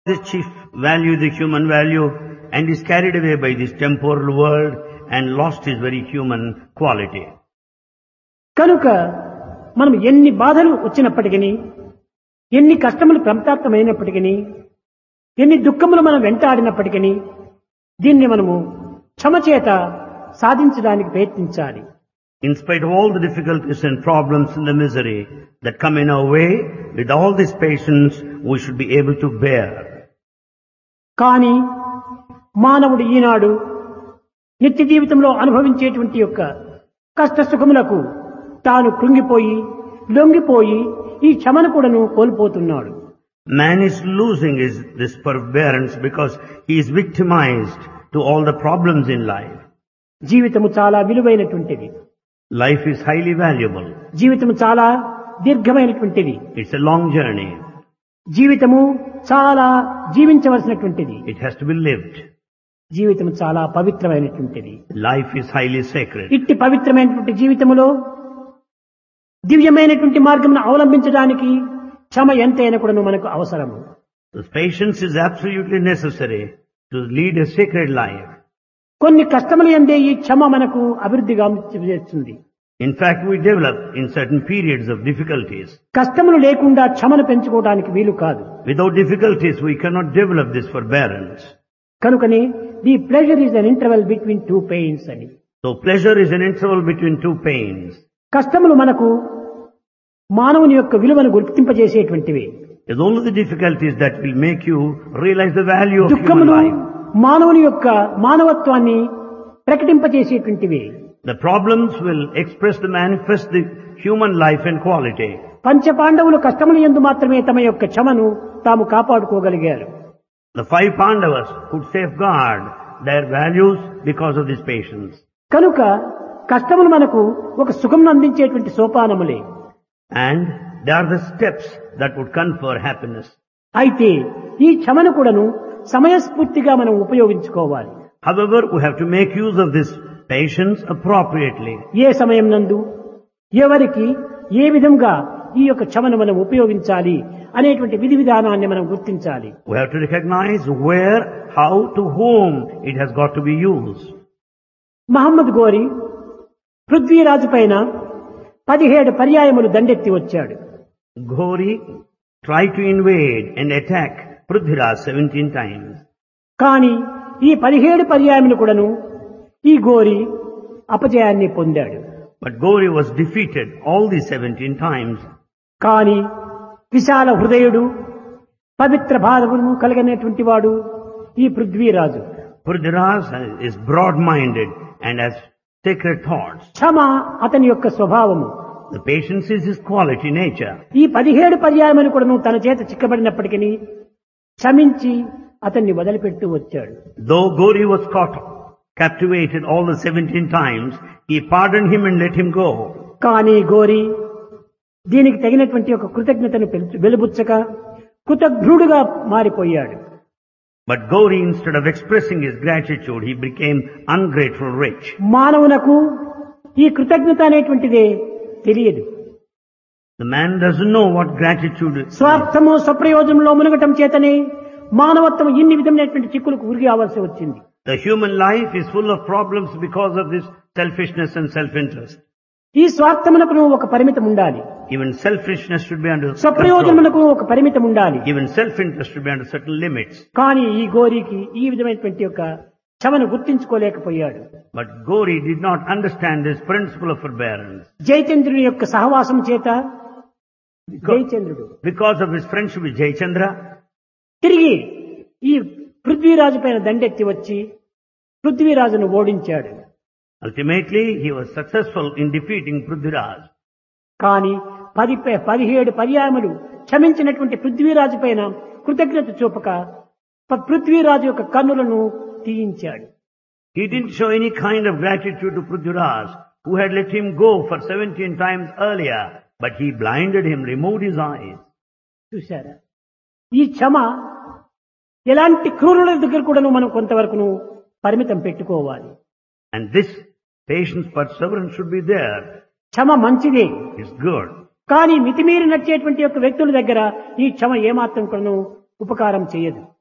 the chief value, the human value, and is carried away by this temporal world and lost his very human quality. కనుక మనం ఎన్ని బాధలు వచ్చినప్పటికీ ఎన్ని కష్టములు ప్రప్తాప్తమైనప్పటికీ ఎన్ని దుఃఖములు మనం వెంటాడినప్పటికీ దీన్ని మనము క్షమ చేత సాధించడానికి ప్రయత్నించాలి In spite of all the difficulties and problems and the misery that come in our way, with all this patience, we should be able to bear. కానీ మానవుడు ఈనాడు నిత్య జీవితంలో అనుభవించేటువంటి యొక్క కష్ట సుఖములకు తాను కృంగిపోయి లొంగిపోయి ఈ క్షమను కూడాను కోల్పోతున్నాడు Man is losing his, this forbearance because he is victimized to all the problems in life. జీవితము చాలా విలువైనటువంటిది Life is highly valuable. జీవితము చాలా దీర్ఘమైనటువంటిది It's a long journey. జీవితము చాలా జీవించవలసినటువంటిది It has to be lived. జీవితం చాలా పవిత్రమైనటువంటిది Life is highly sacred. ఇట్టి పవిత్రమైనటువంటి జీవితములో దివ్యమైనటువంటి మార్గమును అవలంబించడానికి క్షమ ఎంతైనా కూడా మనకు అవసరము The patience is absolutely necessary to lead a sacred life. కొన్ని కష్టములు ఎందే ఈ క్షమ మనకు అభివృద్ధిగా చేస్తుంది In fact, we develop in certain periods of difficulties. కష్టములు లేకుండా క్షమను పెంచుకోవడానికి వీలు కాదు Without difficulties, we cannot develop this forbearance. కనుకనే the pleasure is an interval between two pains అని So pleasure is an interval between two pains. కష్టములు మనకు మానవుని యొక్క విలువను గుర్తింపజేసేటువంటివి It's only the difficulties that will make you realize the value of human దుఃఖములు life. మానవుని యొక్క మానవత్వాన్ని ప్రకటింపజేసేటువంటివి The problems will express the manifest the human life and quality. పంచపాండవులు కష్టములు ఎందు మాత్రమే తమ యొక్క క్షమను తాము కాపాడుకోగలిగారు The five Pandavas could safeguard their values because of this patience. కనుక కష్టములు మనకు ఒక సుఖం అందించేటువంటి సోపానములే And they are the steps that would confer happiness. అయితే ఈ క్షమను కూడాను సమయస్ఫూర్తిగా మనం ఉపయోగించుకోవాలి However, we have to make use of this patience appropriately. ఏ సమయం నందు ఎవరికి ఏ విధంగా ఈ యొక్క క్షమను మనం ఉపయోగించాలి అనేటువంటి విధి విధానాన్ని మనం గుర్తించాలి We have to recognize where, how, to whom it has got to be used. Mohammed గోరి పృథ్వీరాజు పైన పదిహేడు పర్యాయములు దండెత్తి వచ్చాడు Ghori tried to invade and attack Prithviraj 17 times. కానీ ఈ పదిహేడు పర్యాయములు కూడాను ఈ గోరి అపజయాన్ని పొందాడు But Ghori was defeated all these 17 times. కానీ విశాల హృదయుడు పవిత్ర భావము కలిగినటువంటి వాడు ఈ Prithviraj Prithviraj is broad-minded and has sacred thoughts. క్షమ అతని యొక్క స్వభావము The patience is his quality nature. ఈ పదిహేడు పర్యాయములు కూడాను తన చేత చిక్కబడినప్పటికీ క్షమించి అతన్ని వదిలిపెడుతూ వచ్చాడు Though Gori was caught, captivated all the 17 times, he pardoned him and let him go. కానీ గోరి దీనికి తగినటువంటి ఒక కృతజ్ఞతను పెంచు- వెలుబుచ్చక కృతజ్ఞుడుగా మారిపోయాడు But Gori, instead of expressing his gratitude, he became ungrateful rich. మానవునకు ఈ కృతజ్ఞత అనేటువంటిదే తెలియదు The man doesn't know what gratitude is. స్వార్థము స్వప్రయోజనంలో మునగటం చేతనే మానవత్వం ఇన్ని విధమైనటువంటి చిక్కులకు ఉరిగి అవ్వాల్సి వచ్చింది The human life is full of problems because of this selfishness and self-interest. ఈ స్వార్థమునకు ఒక పరిమితం ఉండాలి Even selfishness should be under control. స్వప్రయోజనమునకు ఒక పరిమితం ఉండాలి Even self-interest should be under certain limits. కానీ ఈ గోరికి ఈ విధమైనటువంటి యొక్క క్షమను గుర్తించుకోలేకపోయాడు But Gori did not understand this principle of forbearance. జయచంద్రుని యొక్క సహవాసం చేత జయచంద్రుడు Because of his friendship with Jayachandra, తిరిగి ఈ పృథ్వీరాజు పైన దండెత్తి వచ్చి పృథ్వీరాజును ఓడించాడు ultimately he was successful in defeating Prithviraj. కానీ పది ప- పదిహేడు పర్యాయములు క్షమించినటువంటి పృథ్వీరాజు పైన కృతజ్ఞత చూపక ప- పృథ్వీరాజు యొక్క కన్నులను తీయించాడు He didn't show any kind of gratitude to Prithviraj, who had let him go for 17 times earlier, but he blinded him, removed his eyes. చూశారా ఈ క్షమ ఎలాంటి క్రూరుల దగ్గర కూడాను మనం కొంతవరకును పరిమితం పెట్టుకోవాలి And this patience, perseverance should be there. క్షమ మంచిదే It's good. కానీ మితిమీరి నడిచేటువంటి యొక్క వ్యక్తుల దగ్గర ఈ క్షమ ఏమాత్రం కూడాను ఉపకారం చేయదు